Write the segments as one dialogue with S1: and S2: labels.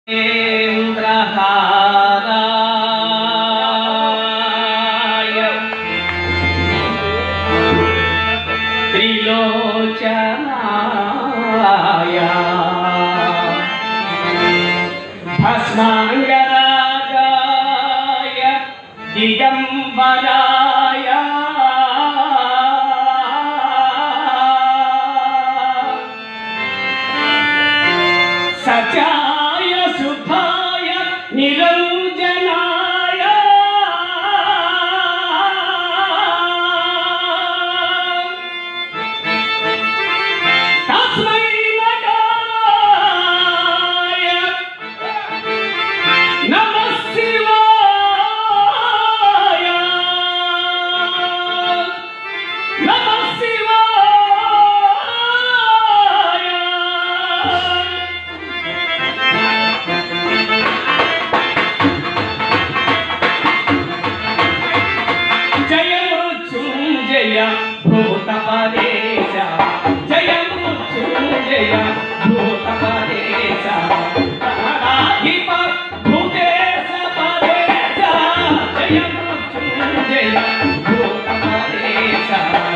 S1: ఇంద్రహారాయ త్రిలోచనాయ భస్మాంగరాగాయ దిగంబరాయ సచాయ శుభాయ నిరంజనాయ తస్మై నకాయ నమః శివాయ నమః శివాయ జయ మృత్యుంజయ భూత పరేశ జయ మృత్యుంజయ భూత పరేశ గణాధిప భూతేశ పరేశ జయ మృత్యుంజయ భూత పరేశ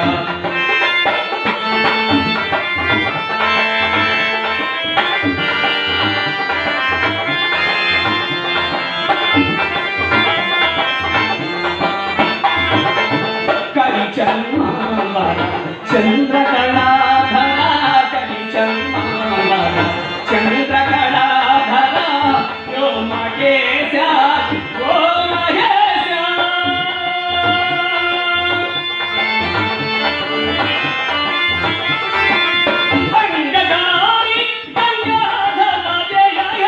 S1: కరిచన్మాల చంద్రకళాధర కరిచన్మాల చంద్రకళాధర యో మహేశ ఓ మహేశ బంగదారి బంగాధర జయ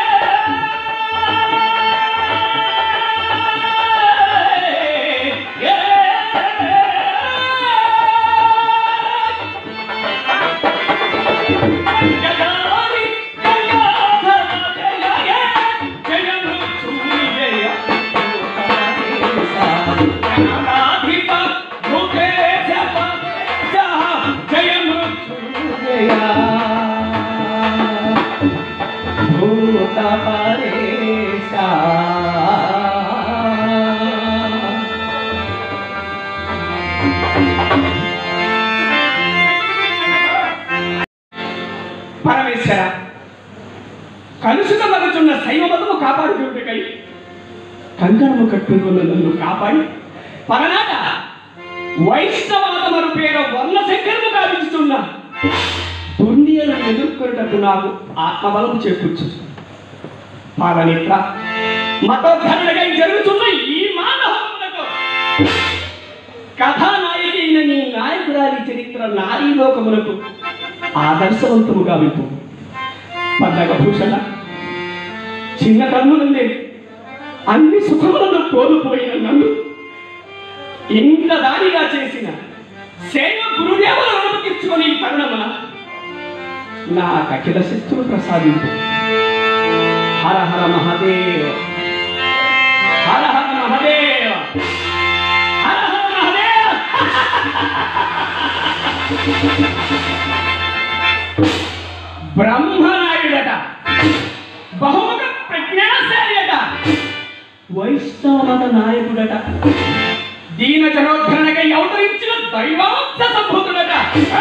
S1: భూత పరేశా పరమేశ్వర కలుషితమగుచున్న శైవమతము కాపాడుకుంటుకై కంకణము కట్టుకున్న నన్ను కాపాడి పరనాట వైష్ణవమతమరు పేరు వర్ణ శంకరము గావించుతున్న దుర్నియలను ఎదుర్కొన్నట్టు నాకు ఆత్మబలము చేకూర్చు పాలనిత్ర మతోద్ధరణగా జరుగుతున్న ఈ మానవములకు కథానాయకి అయిన నీ నాయకురాలి చరిత్ర నారీ లోకములకు ఆదర్శవంతముగా విప్పు పండగ భూషణ చిన్న కన్ను నుండి అన్ని సుఖములను కోల్పోయిన నన్ను ఇంత దానిగా చేసిన సేవ గురుదేవులను అనుమతించుకొని ఈ తరుణమున నా అఖిల శక్తులు ప్రసాదింపు హర హర మహాదేవ హర హర మహాదేవ హర హర మహాదేవ బ్రహ్మనాయుడట బహుముఖ ప్రజ్ఞాశాలి అట వైష్ణవమత నాయకుడట దీన జనోద్ధరణకై అవతరించిన దైవాంశ సంభూతుడట ఆ!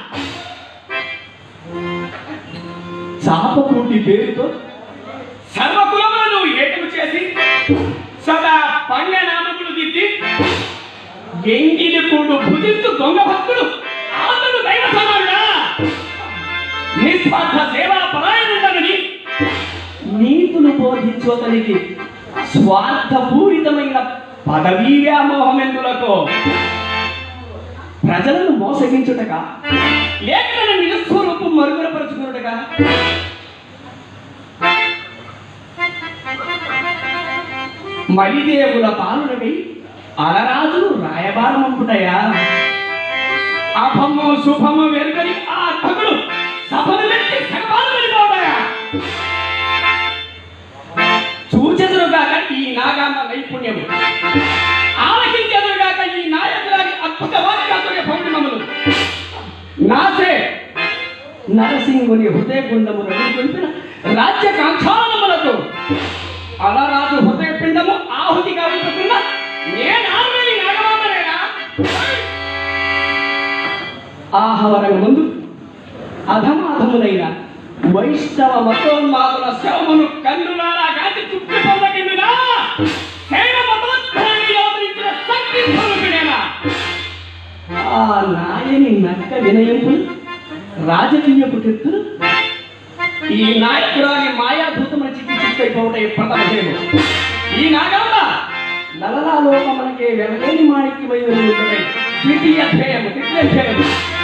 S1: చాపకూటి పేరుతో సర్వకులములను ఏకము చేసి సదా పంగనామకులు దిద్ది ఎంగిలి కూడు భుజించు దొంగ భక్తుడు అతడు దైవ సమానుడా నిస్వార్థ సేవా పరాయణుడనని నీతులు బోధించోతనికి స్వార్థపూరితమైన పదవీ వ్యామోహమెందులకో ప్రజలను మోసగించుటక లేక తన నిజస్వరూపం మరుగునపరుచుకున్నటగా మలిదేవుల పాలునకై అలరాజులు రాయబారమంపుటయా అభము శుభము వెరుగని ఆ అర్థకుడు సభలు పెట్టి సగపాలు వెళ్ళిపోతాయా చూచెదురుగాక ఈ నాగామ నైపుణ్యము ఆలకించెదురుగాక ఈ నాయకురాలి అద్భుత వాక్యాతుర్య పౌర్ణములు నాసే నరసింహుని హృదయ గుండము రగులుకొల్పిన రాజ్య కాంక్షానములతో అధమాధములైన వైష్ణవ మతోన్మాదుల శవమును కన్నులారా గాచి చుట్టి పొందకిందినా శైవ మతోద్ధాన్ని అవతరించిన సంకీర్తనుడేనా ఆ నాయని నక్క వినయములు రాజకీయపు తెత్తులు ఈ నాయకురాలి మాయాభూతముల చిక్కి చిక్కైపోవటం ప్రథమ జయము ఈ నాగమ్మ నలలాలోకమునకే వెలలేని మాణిక్యమై ఉన్నది ద్వితీయ ధ్యేయము ద్వితీయ ధ్యేయము